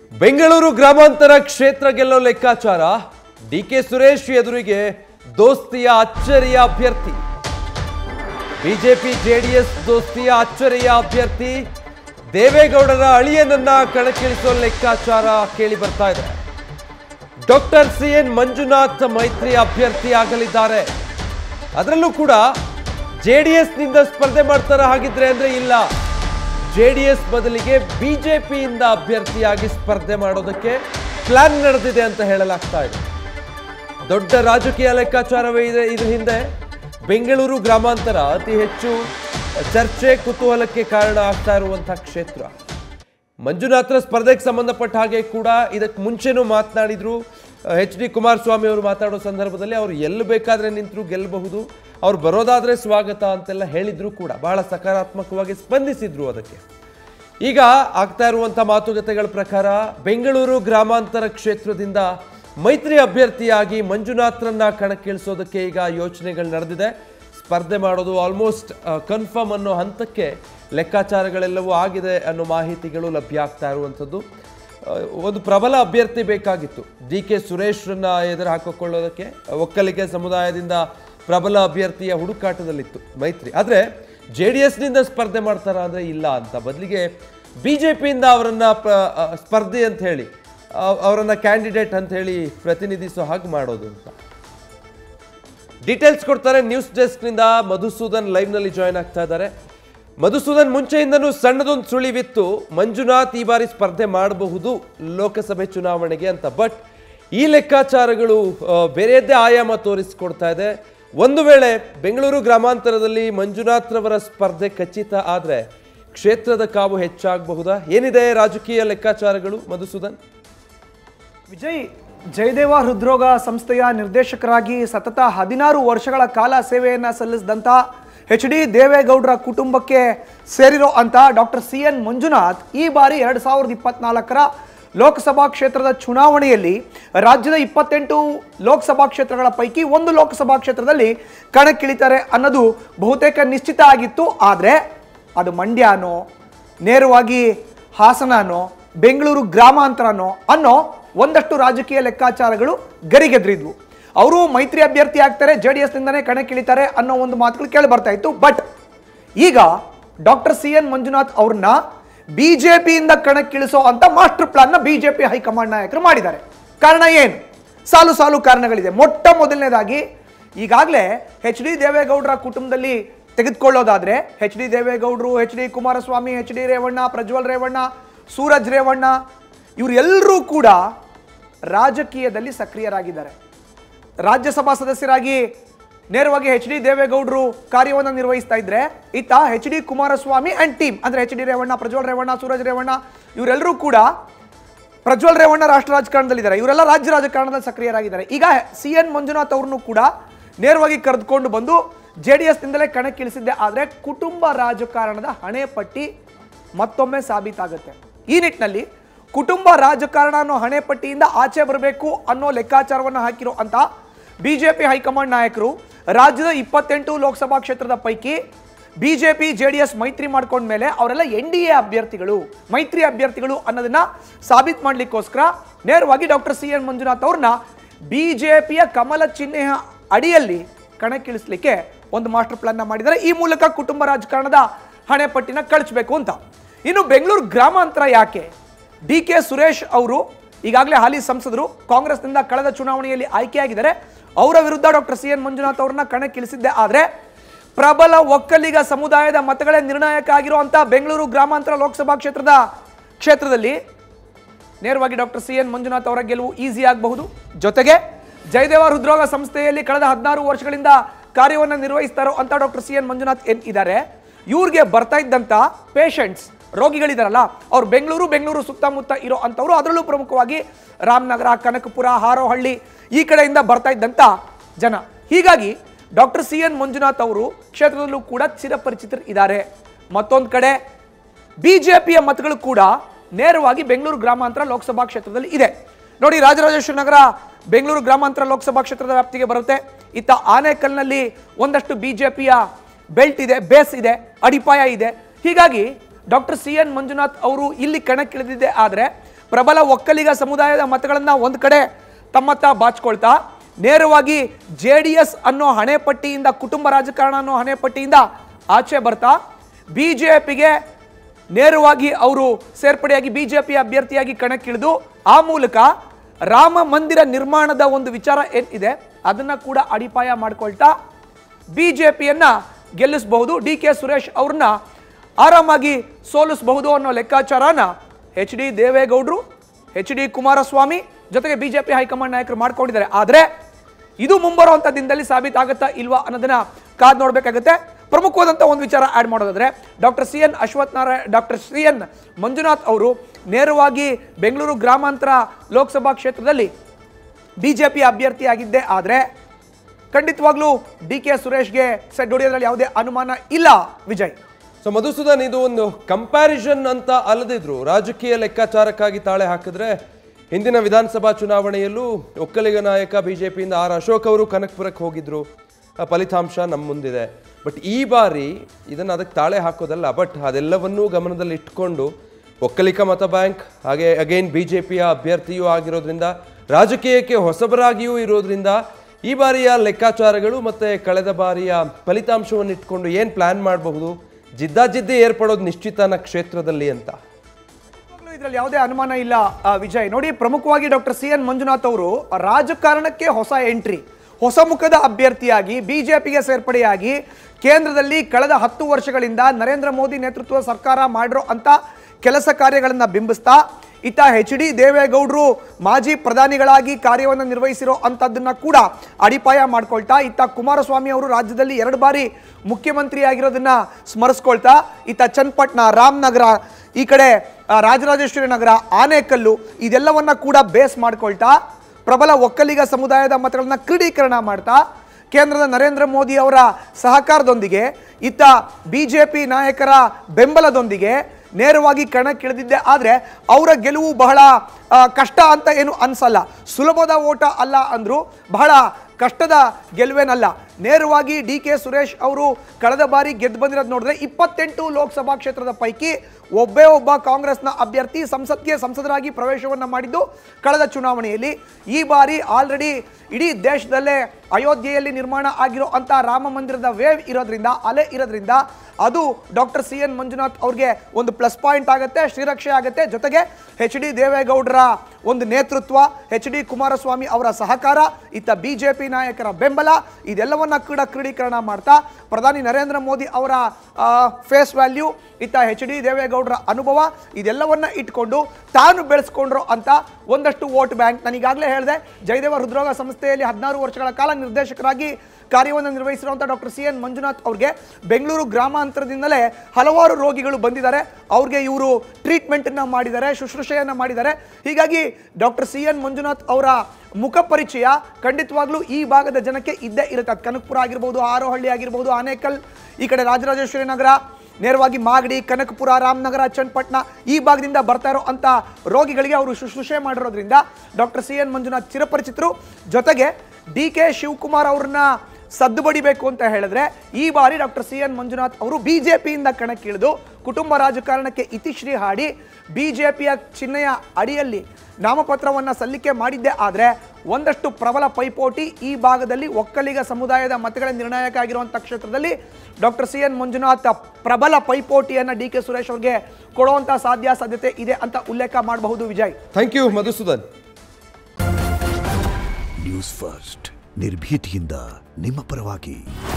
ಬೆಂಗಳೂರು ಗ್ರಾಮಾಂತರ ಕ್ಷೇತ್ರ ಗೆಲ್ಲೋ ಲೆಕ್ಕಾಚಾರ ಡಿ ಕೆ ಸುರೇಶ್ ಎದುರಿಗೆ ದೋಸ್ತಿಯ ಅಚ್ಚರಿಯ ಅಭ್ಯರ್ಥಿ ಬಿಜೆಪಿ ಜೆಡಿಎಸ್ ದೋಸ್ತಿಯ ಅಚ್ಚರಿಯ ಅಭ್ಯರ್ಥಿ ದೇವೇಗೌಡರ ಅಳಿಯನನ್ನ ಕಣಕ್ಕಿಳಿಸೋ ಲೆಕ್ಕಾಚಾರ ಕೇಳಿ ಬರ್ತಾ ಇದೆ ಡಾಕ್ಟರ್ ಸಿ ಎನ್ ಮಂಜುನಾಥ್ ಮೈತ್ರಿ ಅಭ್ಯರ್ಥಿ ಆಗಲಿದ್ದಾರೆ ಅದರಲ್ಲೂ ಕೂಡ ಜೆಡಿಎಸ್ನಿಂದ ಸ್ಪರ್ಧೆ ಮಾಡ್ತಾರ ಹಾಗಿದ್ರೆ ಅಂದ್ರೆ ಇಲ್ಲ ಜೆಡಿಎಸ್ ಬದಲಿಗೆ ಬಿಜೆಪಿಯಿಂದ ಅಭ್ಯರ್ಥಿಯಾಗಿ ಸ್ಪರ್ಧೆ ಮಾಡೋದಕ್ಕೆ ಪ್ಲಾನ್ ನಡೆದಿದೆ ಅಂತ ಹೇಳಲಾಗ್ತಾ ಇದೆ ದೊಡ್ಡ ರಾಜಕೀಯ ಲೆಕ್ಕಾಚಾರವೇ ಇದೆ ಇದ್ರ ಹಿಂದೆ ಬೆಂಗಳೂರು ಗ್ರಾಮಾಂತರ ಅತಿ ಹೆಚ್ಚು ಚರ್ಚೆ ಕುತೂಹಲಕ್ಕೆ ಕಾರಣ ಆಗ್ತಾ ಇರುವಂತಹ ಕ್ಷೇತ್ರ ಮಂಜುನಾಥರ ಸ್ಪರ್ಧೆಗೆ ಸಂಬಂಧಪಟ್ಟ ಹಾಗೆ ಕೂಡ ಇದಕ್ಕೆ ಮುಂಚೆನೂ ಮಾತನಾಡಿದ್ರು ಎಚ್ ಡಿ ಕುಮಾರಸ್ವಾಮಿ ಅವರು ಮಾತಾಡೋ ಸಂದರ್ಭದಲ್ಲಿ ಅವ್ರು ಎಲ್ಲಿ ಬೇಕಾದ್ರೆ ನಿಂತರು ಗೆಲ್ಲಬಹುದು ಅವ್ರು ಬರೋದಾದ್ರೆ ಸ್ವಾಗತ ಅಂತೆಲ್ಲ ಹೇಳಿದ್ರು ಕೂಡ ಬಹಳ ಸಕಾರಾತ್ಮಕವಾಗಿ ಸ್ಪಂದಿಸಿದ್ರು ಅದಕ್ಕೆ ಈಗ ಆಗ್ತಾ ಇರುವಂಥ ಮಾತುಕತೆಗಳ ಪ್ರಕಾರ ಬೆಂಗಳೂರು ಗ್ರಾಮಾಂತರ ಕ್ಷೇತ್ರದಿಂದ ಮೈತ್ರಿ ಅಭ್ಯರ್ಥಿಯಾಗಿ ಮಂಜುನಾಥ್ರನ್ನ ಕಣಕ್ಕಿಳಿಸೋದಕ್ಕೆ ಈಗ ಯೋಚನೆಗಳು ನಡೆದಿದೆ ಸ್ಪರ್ಧೆ ಮಾಡೋದು ಆಲ್ಮೋಸ್ಟ್ ಕನ್ಫರ್ಮ್ ಅನ್ನೋ ಹಂತಕ್ಕೆ ಲೆಕ್ಕಾಚಾರಗಳೆಲ್ಲವೂ ಆಗಿದೆ ಅನ್ನೋ ಮಾಹಿತಿಗಳು ಲಭ್ಯ ಆಗ್ತಾ ಇರುವಂಥದ್ದು ಆ, ಒಂದು ಪ್ರಬಲ ಅಭ್ಯರ್ಥಿ ಬೇಕಾಗಿತ್ತು ಡಿ ಕೆ ಸುರೇಶ್ರನ್ನ ಎದುರು ಹಾಕಿಕೊಳ್ಳೋದಕ್ಕೆ ಒಕ್ಕಲಿಗ ಸಮುದಾಯದಿಂದ ಪ್ರಬಲ ಅಭ್ಯರ್ಥಿಯ ಹುಡುಕಾಟದಲ್ಲಿತ್ತು ಮೈತ್ರಿ ಆದರೆ ಜೆ ಡಿ ಎಸ್ನಿಂದ ಸ್ಪರ್ಧೆ ಮಾಡ್ತಾರಾ ಅಂದರೆ ಇಲ್ಲ ಅಂತ ಬದಲಿಗೆ ಬಿ ಜೆ ಪಿಯಿಂದ ಅವರನ್ನು ಸ್ಪರ್ಧಿ ಅಂತ ಹೇಳಿ ಆ- ಅವರನ್ನ ಕ್ಯಾಂಡಿಡೇಟ್ ಅಂತ ಹೇಳಿ ಪ್ರತಿನಿಧಿಸೋ ಹಾಗೆ ಮಾಡೋದು ಅಂತ ಡೀಟೇಲ್ಸ್ ಕೊಡ್ತಾರೆ ನ್ಯೂಸ್ ಡೆಸ್ಕ್ನಿಂದ ಮಧುಸೂದನ್ ಲೈವ್ನಲ್ಲಿ ಜಾಯ್ನ್ ಆಗ್ತಾ ಇದ್ದಾರೆ ಮಧುಸೂದನ್ ಮುಂಚೆಯಿಂದನೂ ಸಣ್ಣದೊಂದು ಸುಳಿವಿತ್ತು ಮಂಜುನಾಥ್ ಈ ಬಾರಿ ಸ್ಪರ್ಧೆ ಮಾಡಬಹುದು ಲೋಕಸಭೆ ಚುನಾವಣೆಗೆ ಅಂತ ಬಟ್ ಈ ಲೆಕ್ಕಾಚಾರಗಳು ಆ, ಬೇರೆಯದ್ದೇ ಆಯಾಮ ತೋರಿಸಿಕೊಡ್ತಾ ಇದೆ ಒಂದು ವೇಳೆ ಬೆಂಗಳೂರು ಗ್ರಾಮಾಂತರದಲ್ಲಿ ಮಂಜುನಾಥ್ರವರ ಸ್ಪರ್ಧೆ ಖಚಿತ ಆದರೆ ಕ್ಷೇತ್ರದ ಕಾವು ಹೆಚ್ಚಾಗಬಹುದಾ ಏನಿದೆ ರಾಜಕೀಯ ಲೆಕ್ಕಾಚಾರಗಳು ಮಧುಸೂದನ್ ವಿಜಯ್ ಜಯದೇವ ಹೃದ್ರೋಗ ಸಂಸ್ಥೆಯ ನಿರ್ದೇಶಕರಾಗಿ ಸತತ ಹದಿನಾರು ವರ್ಷಗಳ ಕಾಲ ಸೇವೆಯನ್ನು ಸಲ್ಲಿಸಿದಂಥ ಎಚ್ ಡಿ ದೇವೇಗೌಡರ ಕುಟುಂಬಕ್ಕೆ ಸೇರಿರೋ ಅಂತ ಡಾಕ್ಟರ್ ಸಿ ಎನ್ ಮಂಜುನಾಥ್ ಈ ಬಾರಿ ಎರಡು ಸಾವಿರದ ಇಪ್ಪತ್ನಾಲ್ಕರ ಲೋಕಸಭಾ ಕ್ಷೇತ್ರದ ಚುನಾವಣೆಯಲ್ಲಿ ರಾಜ್ಯದ ಇಪ್ಪತ್ತೆಂಟು ಲೋಕಸಭಾ ಕ್ಷೇತ್ರಗಳ ಪೈಕಿ ಒಂದು ಲೋಕಸಭಾ ಕ್ಷೇತ್ರದಲ್ಲಿ ಕಣಕ್ಕಿಳಿತಾರೆ ಅನ್ನೋದು ಬಹುತೇಕ ನಿಶ್ಚಿತ ಆಗಿತ್ತು ಆದರೆ ಅದು ಮಂಡ್ಯನೋ ನೇರವಾಗಿ ಹಾಸನನೋ ಬೆಂಗಳೂರು ಗ್ರಾಮಾಂತರನೋ ಅನ್ನೋ ಒಂದಷ್ಟು ರಾಜಕೀಯ ಲೆಕ್ಕಾಚಾರಗಳು ಗರಿಗೆದ್ರಿದ್ವು ಅವರು ಮೈತ್ರಿ ಅಭ್ಯರ್ಥಿ ಆಗ್ತಾರೆ ಜೆ ಡಿ ಎಸ್ನಿಂದನೇ ಕಣಕ್ಕಿಳಿತಾರೆ ಅನ್ನೋ ಒಂದು ಮಾತುಗಳು ಕೇಳಿ ಬರ್ತಾ ಇತ್ತು ಬಟ್ ಈಗ ಡಾಕ್ಟರ್ ಸಿ ಎನ್ ಮಂಜುನಾಥ್ ಅವ್ರನ್ನ ಬಿಜೆಪಿಯಿಂದ ಕಣಕ್ಕಿಳಿಸೋ ಅಂತ ಮಾಸ್ಟರ್ ಪ್ಲಾನ್ನ ಬಿಜೆಪಿ ಹೈಕಮಾಂಡ್ ನಾಯಕರು ಮಾಡಿದ್ದಾರೆ ಕಾರಣ ಏನು ಸಾಲು ಸಾಲು ಕಾರಣಗಳಿದೆ ಮೊಟ್ಟ ಮೊದಲನೇದಾಗಿ ಈಗಾಗಲೇ ಎಚ್ ಡಿ ದೇವೇಗೌಡರ ಕುಟುಂಬದಲ್ಲಿ ತೆಗೆದುಕೊಳ್ಳೋದಾದ್ರೆ ಎಚ್ ಡಿ ದೇವೇಗೌಡರು H D Kumaraswamy H D Revanna Prajwal Revanna Suraj Revanna ಇವರೆಲ್ಲರೂ ಕೂಡ ರಾಜಕೀಯದಲ್ಲಿ ಸಕ್ರಿಯರಾಗಿದ್ದಾರೆ ರಾಜ್ಯಸಭಾ ಸದಸ್ಯರಾಗಿ ನೇರವಾಗಿ ಎಚ್ ಡಿ ದೇವೇಗೌಡರು ಕಾರ್ಯವನ್ನು ನಿರ್ವಹಿಸ್ತಾ ಇದ್ರೆ ಇತ್ತ H D Kumaraswamy and team ಅಂದ್ರೆ ಎಚ್ ಡಿ ರೇವಣ್ಣ ಪ್ರಜ್ವಲ್ ರೇವಣ್ಣ ಸೂರಜ್ ರೇವಣ್ಣ ಇವರೆಲ್ಲರೂ ಕೂಡ ಪ್ರಜ್ವಲ್ ರೇವಣ್ಣ ರಾಷ್ಟ್ರ ರಾಜಕಾರಣದಲ್ಲಿದ್ದಾರೆ ಇವರೆಲ್ಲ ರಾಜ್ಯ ರಾಜಕಾರಣದಲ್ಲಿ ಸಕ್ರಿಯರಾಗಿದ್ದಾರೆ ಈಗ ಸಿ ಎನ್ ಮಂಜುನಾಥ್ ಅವ್ರನ್ನು ಕೂಡ ನೇರವಾಗಿ ಕರೆದುಕೊಂಡು ಬಂದು ಜೆ ಡಿ ಎಸ್ನಿಂದಲೇ ಕಣಕ್ಕಿಳಿಸಿದ್ದೆ ಆದರೆ ಕುಟುಂಬ ರಾಜಕಾರಣದ ಹಣೆ ಪಟ್ಟಿ ಮತ್ತೊಮ್ಮೆ ಸಾಬೀತಾಗುತ್ತೆ ಈ ನಿಟ್ಟಿನಲ್ಲಿ ಕುಟುಂಬ ರಾಜಕಾರಣ ಅನ್ನೋ ಹಣೆ ಪಟ್ಟಿಯಿಂದ ಆಚೆ ಬರಬೇಕು ಅನ್ನೋ ಲೆಕ್ಕಾಚಾರವನ್ನು ಹಾಕಿರೋ ಅಂತ ಬಿಜೆಪಿ ಹೈಕಮಾಂಡ್ ನಾಯಕರು ರಾಜ್ಯದ ಇಪ್ಪತ್ತೆಂಟು ಲೋಕಸಭಾ ಕ್ಷೇತ್ರದ ಪೈಕಿ ಬಿಜೆಪಿ ಜೆ ಡಿ ಎಸ್ ಮೈತ್ರಿ ಮಾಡ್ಕೊಂಡ್ಮೇಲೆ ಅವರೆಲ್ಲ ಎನ್ ಡಿ ಎ ಅಭ್ಯರ್ಥಿಗಳು ಮೈತ್ರಿ ಅಭ್ಯರ್ಥಿಗಳು ಅನ್ನೋದನ್ನ ಸಾಬೀತು ಮಾಡ್ಲಿಕ್ಕೋಸ್ಕರ ನೇರವಾಗಿ ಡಾಕ್ಟರ್ ಸಿ ಎನ್ ಮಂಜುನಾಥ್ ಅವ್ರನ್ನ ಬಿಜೆಪಿಯ ಕಮಲ ಚಿಹ್ನೆಯ ಅಡಿಯಲ್ಲಿ ಕಣಕ್ಕಿಳಿಸ್ಲಿಕ್ಕೆ ಒಂದು ಮಾಸ್ಟರ್ ಪ್ಲಾನ್ನ ಮಾಡಿದ್ದಾರೆ ಈ ಮೂಲಕ ಕುಟುಂಬ ರಾಜಕಾರಣದ ಹಣೆ ಪಟ್ಟಿನ ಕಳಿಸ್ಬೇಕು ಅಂತ ಇನ್ನು ಬೆಂಗಳೂರು ಗ್ರಾಮಾಂತರ ಯಾಕೆ ಡಿ ಕೆ ಸುರೇಶ್ ಅವರು ಈಗಾಗಲೇ ಹಾಲಿ ಸಂಸದರು ಕಾಂಗ್ರೆಸ್ನಿಂದ ಕಳೆದ ಚುನಾವಣೆಯಲ್ಲಿ ಆಯ್ಕೆಯಾಗಿದ್ದಾರೆ ಅವರ ವಿರುದ್ಧ ಡಾಕ್ಟರ್ ಸಿ ಎನ್ ಮಂಜುನಾಥ್ ಅವರನ್ನ ಕಣಕ್ಕಿಳಿಸಿದ್ದೆ ಆದರೆ ಪ್ರಬಲ ಒಕ್ಕಲಿಗ ಸಮುದಾಯದ ಮತಗಳೇ ನಿರ್ಣಾಯಕ ಆಗಿರುವಂತಹ ಬೆಂಗಳೂರು ಗ್ರಾಮಾಂತರ ಲೋಕಸಭಾ ಕ್ಷೇತ್ರದ ಕ್ಷೇತ್ರದಲ್ಲಿ ನೇರವಾಗಿ ಡಾಕ್ಟರ್ ಸಿ ಎನ್ ಮಂಜುನಾಥ್ ಅವರ ಗೆಲುವು ಈಸಿ ಆಗಬಹುದು ಜೊತೆಗೆ ಜಯದೇವ ಹೃದ್ರೋಗ ಸಂಸ್ಥೆಯಲ್ಲಿ ಕಳೆದ ಹದಿನಾರು ವರ್ಷಗಳಿಂದ ಕಾರ್ಯವನ್ನು ನಿರ್ವಹಿಸ್ತಾರೋ ಅಂತ ಡಾಕ್ಟರ್ ಸಿ ಎನ್ ಮಂಜುನಾಥ್ ಏನ್ ಇದ್ದಾರೆ ಇವ್ರಿಗೆ ಬರ್ತಾ ಇದ್ದಂತ ಪೇಷಂಟ್ಸ್ ರೋಗಿಗಳಿದಾರಲ್ಲ ಅವ್ರು ಬೆಂಗಳೂರು ಬೆಂಗಳೂರು ಸುತ್ತಮುತ್ತ ಇರೋ ಅಂಥವ್ರು ಅದರಲ್ಲೂ ಪ್ರಮುಖವಾಗಿ ರಾಮನಗರ ಕನಕಪುರ ಹಾರೋಹಳ್ಳಿ ಈ ಕಡೆಯಿಂದ ಬರ್ತಾ ಇದ್ದಂಥ ಜನ ಹೀಗಾಗಿ ಡಾಕ್ಟರ್ ಸಿ ಎನ್ ಮಂಜುನಾಥ್ ಅವರು ಕ್ಷೇತ್ರದಲ್ಲೂ ಕೂಡ ಚಿರಪರಿಚಿತರು ಇದ್ದಾರೆ ಮತ್ತೊಂದು ಕಡೆ ಬಿಜೆಪಿಯ ಮತಗಳು ಕೂಡ ನೇರವಾಗಿ ಬೆಂಗಳೂರು ಗ್ರಾಮಾಂತರ ಲೋಕಸಭಾ ಕ್ಷೇತ್ರದಲ್ಲಿ ಇದೆ ನೋಡಿ ರಾಜರಾಜೇಶ್ವರ ನಗರ ಬೆಂಗಳೂರು ಗ್ರಾಮಾಂತರ ಲೋಕಸಭಾ ಕ್ಷೇತ್ರದ ವ್ಯಾಪ್ತಿಗೆ ಬರುತ್ತೆ ಇತ್ತ ಆನೇಕಲ್ನಲ್ಲಿ ಒಂದಷ್ಟು ಬಿಜೆಪಿಯ ಬೆಲ್ಟ್ ಇದೆ ಬೇಸ್ ಇದೆ ಅಡಿಪಾಯ ಇದೆ ಹೀಗಾಗಿ ಡಾಕ್ಟರ್ ಸಿ ಎನ್ ಮಂಜುನಾಥ್ ಅವರು ಇಲ್ಲಿ ಕಣಕ್ಕಿಳಿದಿದೆ ಆದರೆ ಪ್ರಬಲ ಒಕ್ಕಲಿಗ ಸಮುದಾಯದ ಮತಗಳನ್ನ ಒಂದು ಕಡೆ ತಮ್ಮತ್ತ ಬಾಚ್ಕೊಳ್ತಾ ನೇರವಾಗಿ ಜೆ ಡಿ ಎಸ್ ಅನ್ನೋ ಹಣೆಪಟ್ಟಿಯಿಂದ ಕುಟುಂಬ ರಾಜಕಾರಣ ಅನ್ನೋ ಹಣೆಪಟ್ಟಿಯಿಂದ ಆಚೆ ಬರ್ತಾ ಬಿ ಜೆ ಪಿಗೆ ನೇರವಾಗಿ ಅವರು ಸೇರ್ಪಡೆಯಾಗಿ ಬಿಜೆಪಿ ಅಭ್ಯರ್ಥಿಯಾಗಿ ಕಣಕ್ಕಿಳಿದು ಆ ಮೂಲಕ ರಾಮ ಮಂದಿರ ನಿರ್ಮಾಣದ ಒಂದು ವಿಚಾರ ಏನಿದೆ ಅದನ್ನ ಕೂಡ ಅಡಿಪಾಯ ಮಾಡ್ಕೊಳ್ತಾ ಬಿಜೆಪಿಯನ್ನ ಗೆಲ್ಲಿಸಬಹುದು ಡಿ ಕೆ ಸುರೇಶ್ ಅವ್ರನ್ನ ಆರಾಮಾಗಿ ಸೋಲಿಸಬಹುದು ಅನ್ನೋ ಲೆಕ್ಕಾಚಾರನ ಎಚ್ ಡಿ ದೇವೇಗೌಡರು ಎಚ್ ಡಿ ಕುಮಾರಸ್ವಾಮಿ ಜೊತೆಗೆ ಬಿಜೆಪಿ ಹೈಕಮಾಂಡ್ ನಾಯಕರು ಮಾಡ್ಕೊಂಡಿದ್ದಾರೆ ಆದರೆ ಇದು ಮುಂಬರುವಂಥ ದಿನದಲ್ಲಿ ಸಾಬೀತಾಗುತ್ತಾ ಇಲ್ವಾ ಅನ್ನೋದನ್ನ ಕಾದ್ ನೋಡ್ಬೇಕಾಗತ್ತೆ ಪ್ರಮುಖವಾದಂಥ ಒಂದು ವಿಚಾರ ಆಡ್ ಮಾಡೋದಾದ್ರೆ doctor C N Ashwath Narayana doctor C N Manjunath ಅವರು ನೇರವಾಗಿ ಬೆಂಗಳೂರು ಗ್ರಾಮಾಂತರ ಲೋಕಸಭಾ ಕ್ಷೇತ್ರದಲ್ಲಿ ಬಿಜೆಪಿ ಅಭ್ಯರ್ಥಿಯಾಗಿದ್ದೇ ಆದರೆ ಖಂಡಿತವಾಗ್ಲೂ ಡಿ ಕೆ ಸುರೇಶ್ಗೆ ಸೆಡ್ ಹೊಡೆಯೋದ್ರಲ್ಲಿ ಯಾವುದೇ ಅನುಮಾನ ಇಲ್ಲ ವಿಜಯ್ ಸೊ ಮಧುಸೂದನ್ ಇದು ಒಂದು ಕಂಪ್ಯಾರಿಸನ್ ಅಂತ ಅಲ್ಲದಿದ್ರು ರಾಜಕೀಯ ಲೆಕ್ಕಾಚಾರಕ್ಕಾಗಿ ತಾಳೆ ಹಾಕಿದ್ರೆ ಹಿಂದಿನ ವಿಧಾನಸಭಾ ಚುನಾವಣೆಯಲ್ಲೂ ಒಕ್ಕಲಿಗ ನಾಯಕ ಬಿಜೆಪಿಯಿಂದ ಆರ್ ಅಶೋಕ್ ಅವರು ಕನಕಪುರಕ್ಕೆ ಹೋಗಿದ್ರು ಆ ಫಲಿತಾಂಶ ನಮ್ಮ ಮುಂದಿದೆ ಬಟ್ ಈ ಬಾರಿ ಇದನ್ನು ಅದಕ್ಕೆ ತಾಳೆ ಹಾಕೋದಲ್ಲ ಬಟ್ ಅದೆಲ್ಲವನ್ನೂ ಗಮನದಲ್ಲಿ ಇಟ್ಕೊಂಡು ಒಕ್ಕಲಿಗ ಮತ ಬ್ಯಾಂಕ್ ಹಾಗೆ ಅಗೈನ್ ಬಿ ಜೆ ಪಿಯ ಅಭ್ಯರ್ಥಿಯೂ ಆಗಿರೋದ್ರಿಂದ ರಾಜಕೀಯಕ್ಕೆ ಹೊಸಬರಾಗಿಯೂ ಇರೋದ್ರಿಂದ ಈ ಬಾರಿಯ ಲೆಕ್ಕಾಚಾರಗಳು ಮತ್ತು ಕಳೆದ ಬಾರಿಯ ಫಲಿತಾಂಶವನ್ನು ಇಟ್ಕೊಂಡು ಏನು ಪ್ಲ್ಯಾನ್ ಮಾಡಬಹುದು ಜಿದ್ದಾಜಿದ್ದಿ ಏರ್ಪಡೋದು ನಿಶ್ಚಿತನ ಕ್ಷೇತ್ರದಲ್ಲಿ ಅಂತ ಇದರಲ್ಲಿ ಯಾವುದೇ ಅನುಮಾನ ಇಲ್ಲ ಆ, ವಿಜಯ್ ನೋಡಿ ಪ್ರಮುಖವಾಗಿ ಡಾಕ್ಟರ್ ಸಿ ಎನ್ ಮಂಜುನಾಥ್ ಅವರು ರಾಜಕಾರಣಕ್ಕೆ ಹೊಸ ಎಂಟ್ರಿ ಹೊಸ ಮುಖದ ಅಭ್ಯರ್ಥಿಯಾಗಿ ಬಿಜೆಪಿಗೆ ಸೇರ್ಪಡೆಯಾಗಿ ಕೇಂದ್ರದಲ್ಲಿ ಕಳೆದ ಹತ್ತು ವರ್ಷಗಳಿಂದ ನರೇಂದ್ರ ಮೋದಿ ನೇತೃತ್ವದ ಸರ್ಕಾರ ಮಾಡಿರೋ ಅಂತ ಕೆಲಸ ಕಾರ್ಯಗಳನ್ನು ಬಿಂಬಿಸ್ತಾ ಇತ್ತ ಎಚ್ ಡಿ ದೇವೇಗೌಡರು ಮಾಜಿ ಪ್ರಧಾನಿಗಳಾಗಿ ಕಾರ್ಯವನ್ನು ನಿರ್ವಹಿಸಿರೋ ಅಂಥದ್ದನ್ನ ಕೂಡ ಅಡಿಪಾಯ ಮಾಡ್ಕೊಳ್ತಾ ಇತ್ತ ಕುಮಾರಸ್ವಾಮಿ ಅವರು ರಾಜ್ಯದಲ್ಲಿ ಎರಡು ಬಾರಿ ಮುಖ್ಯಮಂತ್ರಿ ಆಗಿರೋದನ್ನ ಸ್ಮರಿಸ್ಕೊಳ್ತಾ ಇತ್ತ ಚನ್ನಪಟ್ಟಣ ರಾಮನಗರ ಈ ಕಡೆ ಆ, ರಾಜರಾಜೇಶ್ವರಿ ನಗರ ಆನೇಕಲ್ಲು ಇದೆಲ್ಲವನ್ನ ಕೂಡ ಬೇಸ್ ಮಾಡ್ಕೊಳ್ತಾ ಪ್ರಬಲ ಒಕ್ಕಲಿಗ ಸಮುದಾಯದ ಮತಗಳನ್ನ ಕ್ರೀಡೀಕರಣ ಮಾಡ್ತಾ ಕೇಂದ್ರದ ನರೇಂದ್ರ ಮೋದಿ ಅವರ ಸಹಕಾರದೊಂದಿಗೆ ಇತ್ತ ಬಿ ಜೆ ಪಿ ನಾಯಕರ ಬೆಂಬಲದೊಂದಿಗೆ ನೇರವಾಗಿ ಕಣಕ್ಕಿಳಿದಿದ್ದೆ ಆದರೆ ಅವರ ಗೆಲುವು ಬಹಳ ಆ, ಕಷ್ಟ ಅಂತ ಏನು ಅನ್ಸಲ್ಲ ಸುಲಭದ ಓಟ ಅಲ್ಲ ಅಂದ್ರು ಬಹಳ ಕಷ್ಟದ ಗೆಲುವೇನಲ್ಲ ನೇರವಾಗಿ ಡಿ ಕೆ ಸುರೇಶ್ ಅವರು ಕಳೆದ ಬಾರಿ ಗೆದ್ದು ಬಂದಿರೋದು ನೋಡಿದ್ರೆ ಇಪ್ಪತ್ತೆಂಟು ಲೋಕಸಭಾ ಕ್ಷೇತ್ರದ ಪೈಕಿ ಒಬ್ಬೇ ಒಬ್ಬ ಕಾಂಗ್ರೆಸ್ನ ಅಭ್ಯರ್ಥಿ ಸಂಸತ್ಗೆ ಸಂಸದರಾಗಿ ಪ್ರವೇಶವನ್ನು ಮಾಡಿದ್ದು ಕಳೆದ ಚುನಾವಣೆಯಲ್ಲಿ ಈ ಬಾರಿ ಆಲ್ರೆಡಿ ಇಡೀ ದೇಶದಲ್ಲೇ ಅಯೋಧ್ಯೆಯಲ್ಲಿ ನಿರ್ಮಾಣ ಆಗಿರೋ ಅಂತ ರಾಮ ಮಂದಿರದ ವೇವ್ ಇರೋದ್ರಿಂದ ಅಲೆ ಇರೋದ್ರಿಂದ ಅದು ಡಾಕ್ಟರ್ ಸಿ ಎನ್ ಮಂಜುನಾಥ್ ಅವ್ರಿಗೆ ಒಂದು ಪ್ಲಸ್ ಪಾಯಿಂಟ್ ಆಗುತ್ತೆ ಶ್ರೀರಕ್ಷೆ ಆಗುತ್ತೆ ಜೊತೆಗೆ ಎಚ್ ಡಿ ದೇವೇಗೌಡರ ಒಂದು ನೇತೃತ್ವ ಎಚ್ ಡಿ ಕುಮಾರಸ್ವಾಮಿ ಅವರ ಸಹಕಾರ ಇತ್ತ ಬಿಜೆಪಿ ನಾಯಕರ ಬೆಂಬಲ ಇದೆಲ್ಲವನ್ನ ಕೂಡ ಕ್ರೀಡೀಕರಣ ಮಾಡ್ತಾ ಪ್ರಧಾನಿ ನರೇಂದ್ರ ಮೋದಿ ಅವರ ಫೇಸ್ ವ್ಯಾಲ್ಯೂ ಇತ್ತ ಎಚ್ ಡಿ ದೇವೇಗೌಡರ ಅನುಭವ ಇದೆಲ್ಲವನ್ನ ಇಟ್ಕೊಂಡು ತಾನು ಬೆಳೆಸ್ಕೊಂಡ್ರು ಅಂತ ಒಂದಷ್ಟು ವೋಟ್ ಬ್ಯಾಂಕ್ ನಾನೀಗಾಗಲೇ ಹೇಳಿದೆ ಜಯದೇವ ಹೃದ್ರೋಗ ಸಂಸ್ಥೆಯಲ್ಲಿ ಹದಿನಾರು ವರ್ಷಗಳ ಕಾಲ ನಿರ್ದೇಶಕರಾಗಿ ಕಾರ್ಯವನ್ನು ನಿರ್ವಹಿಸಿರುವಂಥ ಡಾಕ್ಟರ್ ಸಿ ಎನ್ ಮಂಜುನಾಥ್ ಅವ್ರಿಗೆ ಬೆಂಗಳೂರು ಗ್ರಾಮಾಂತರದಿಂದಲೇ ಹಲವಾರು ರೋಗಿಗಳು ಬಂದಿದ್ದಾರೆ ಅವ್ರಿಗೆ ಇವರು ಟ್ರೀಟ್ಮೆಂಟನ್ನು ಮಾಡಿದ್ದಾರೆ ಶುಶ್ರೂಷೆಯನ್ನು ಮಾಡಿದ್ದಾರೆ ಹೀಗಾಗಿ ಡಾಕ್ಟರ್ ಸಿ ಎನ್ ಮಂಜುನಾಥ್ ಅವರ ಮುಖ ಪರಿಚಯ ಖಂಡಿತವಾಗ್ಲೂ ಈ ಭಾಗದ ಜನಕ್ಕೆ ಇದ್ದೇ ಇರುತ್ತೆ ಅದು ಕನಕಪುರ ಆಗಿರ್ಬೋದು ಆರೋಹಳ್ಳಿ ಆಗಿರ್ಬೋದು ಆನೇಕಲ್ ಈ ಕಡೆ ರಾಜರಾಜೇಶ್ವರಿ ನಗರ ನೇರವಾಗಿ ಮಾಗಡಿ ಕನಕಪುರ ರಾಮನಗರ ಚನ್ನಪಟ್ಟಣ ಈ ಭಾಗದಿಂದ ಬರ್ತಾ ಇರೋ ಅಂತ ರೋಗಿಗಳಿಗೆ ಅವರು ಶುಶ್ರೂಷೆ ಮಾಡಿರೋದ್ರಿಂದ ಡಾಕ್ಟರ್ ಸಿ ಎನ್ ಮಂಜುನಾಥ್ ಚಿರಪರಿಚಿತರು ಜೊತೆಗೆ ಡಿ ಕೆ ಶಿವಕುಮಾರ್ ಅವ್ರನ್ನ ಸದ್ದು ಬಡಿಬೇಕು ಅಂತ ಹೇಳಿದ್ರೆ ಈ ಬಾರಿ ಡಾಕ್ಟರ್ ಸಿ ಎನ್ ಮಂಜುನಾಥ್ ಅವರು ಬಿಜೆಪಿಯಿಂದ ಕಣಕ್ಕಿಳಿದು ಕುಟುಂಬ ರಾಜಕಾರಣಕ್ಕೆ ಇತಿಶ್ರೀ ಹಾಡಿ ಬಿಜೆಪಿಯ ಚಿಹ್ನೆಯ ಅಡಿಯಲ್ಲಿ ನಾಮಪತ್ರವನ್ನು ಸಲ್ಲಿಕೆ ಮಾಡಿದ್ದೇ ಆದರೆ ಒಂದಷ್ಟು ಪ್ರಬಲ ಪೈಪೋಟಿ ಈ ಭಾಗದಲ್ಲಿ ಒಕ್ಕಲಿಗ ಸಮುದಾಯದ ಮತಗಳ ನಿರ್ಣಾಯಕ ಆಗಿರುವಂಥ ಕ್ಷೇತ್ರದಲ್ಲಿ ಡಾಕ್ಟರ್ ಸಿ ಎನ್ ಮಂಜುನಾಥ್ ಪ್ರಬಲ ಪೈಪೋಟಿಯನ್ನು ಡಿ ಕೆ ಸುರೇಶ್ ಅವ್ರಿಗೆ ಕೊಡುವಂಥ ಸಾಧ್ಯ ಸಾಧ್ಯತೆ ಇದೆ ಅಂತ ಉಲ್ಲೇಖ ಮಾಡಬಹುದು Vijay thank you Madhusudan News First ನಿರ್ಭೀತಿಯಿಂದ ನಿಮ್ಮ ಪರವಾಗಿ